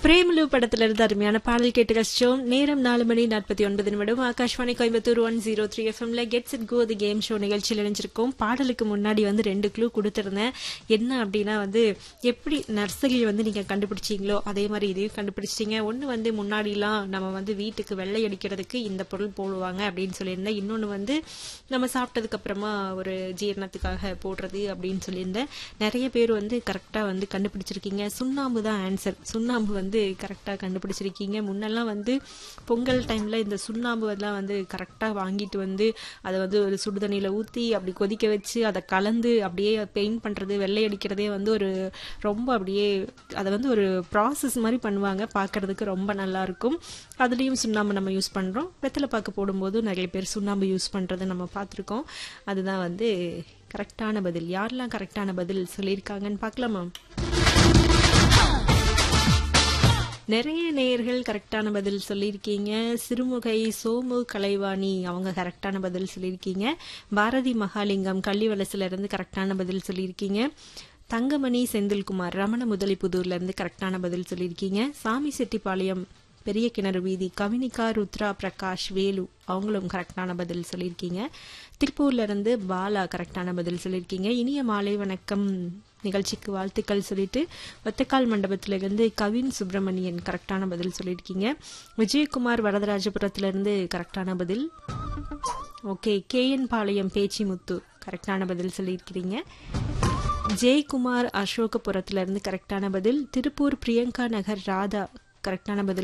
பிரேமலு படத்துல இருந்து அருமையான பாடல் கேட்டு ரசிச்சோம் நேரம் நாலு மணி நாற்பத்தி ஒன்பது நிமிடம் Akashvani Coimbatore one zero three எஃப்எம்ல get set go the game show நிகழ்ச்சியில் இணைஞ்சிருக்கோம் பாடலுக்கு முன்னாடி வந்து ரெண்டு க்ளூ கொடுத்துருந்தேன் என்ன அப்படின்னா வந்து எப்படி நர்சரி வந்து நீங்க கண்டுபிடிச்சீங்களோ அதே மாதிரி இதையும் கண்டுபிடிச்சிட்டீங்க ஒன்று வந்து முன்னாடிலாம் நம்ம வந்து வீட்டுக்கு வெள்ளை அடிக்கிறதுக்கு இந்த பொருள் போடுவாங்க அப்படின்னு சொல்லியிருந்தேன் இன்னொன்று வந்து நம்ம சாப்பிட்டதுக்கு அப்புறமா ஒரு ஜீரணத்துக்காக போடுறது அப்படின்னு சொல்லியிருந்தேன் நிறைய பேர் வந்து கரெக்டாக வந்து கண்டுபிடிச்சிருக்கீங்க சுண்ணாம்பு தான் ஆன்சர் சுண்ணாம்பு வந்து கரெக்டாக கண்டுபிடிச்சிருக்கீங்க முன்னெல்லாம் வந்து பொங்கல் டைமில் இந்த சுண்ணாம்பு எல்லாம் வந்து கரெக்டாக வாங்கிட்டு வந்து அதை வந்து ஒரு சுடுதண்ணியில் ஊற்றி அப்படி கொதிக்க வச்சு அதை கலந்து அப்படியே பெயிண்ட் பண்ணுறது வெள்ளை அடிக்கிறதே வந்து ஒரு ரொம்ப அப்படியே அதை வந்து ஒரு ப்ராசஸ் மாதிரி பண்ணுவாங்க பார்க்கறதுக்கு ரொம்ப நல்லா இருக்கும் அதுலேயும் சுண்ணாம்பு நம்ம யூஸ் பண்ணுறோம் வெத்தலை பாக்கு போடும்போது நிறைய பேர் சுண்ணாம்பு யூஸ் பண்ணுறதை நம்ம பார்த்துருக்கோம் அதுதான் வந்து கரெக்டான பதில் யாரெல்லாம் கரெக்டான பதில் சொல்லியிருக்காங்கன்னு பார்க்கலாமா நிறைய நேயர்கள் கரெக்டான பதில் சொல்லியிருக்கீங்க சிறுமுகை சோமு கலைவாணி அவங்க கரெக்டான பதில் சொல்லியிருக்கீங்க பாரதி மகாலிங்கம் கள்ளிவலசுல இருந்து கரெக்டான பதில் சொல்லியிருக்கீங்க தங்கமணி செந்தில்குமார் ரமண முதலிப்புதூர்ல இருந்து கரெக்டான பதில் சொல்லியிருக்கீங்க சாமி செட்டிப்பாளையம் பெரிய கிணறு வீதி கவினிகா ருத்ரா பிரகாஷ் வேலு அவங்களும் கரெக்டான பதில் சொல்லியிருக்கீங்க திருப்பூர்ல இருந்து பாலா கரெக்டான பதில் சொல்லியிருக்கீங்க இனிய மாலை வணக்கம் நிகழ்ச்சிக்கு வாழ்த்துக்கள் சொல்லிட்டு ஒத்தக்கால் மண்டபத்திலிருந்து கவின் சுப்பிரமணியன் கரெக்டான பதில் சொல்லியிருக்கீங்க விஜயகுமார் வரதராஜபுரத்திலிருந்து கரெக்டான பதில் ஓகே கேஎன் பாளையம் பேச்சிமுத்து கரெக்டான பதில் சொல்லியிருக்கிறீங்க ஜெயக்குமார் அசோகபுரத்திலிருந்து கரெக்டான பதில் திருப்பூர் பிரியங்கா நகர் ராதா கரெக்டான பதில்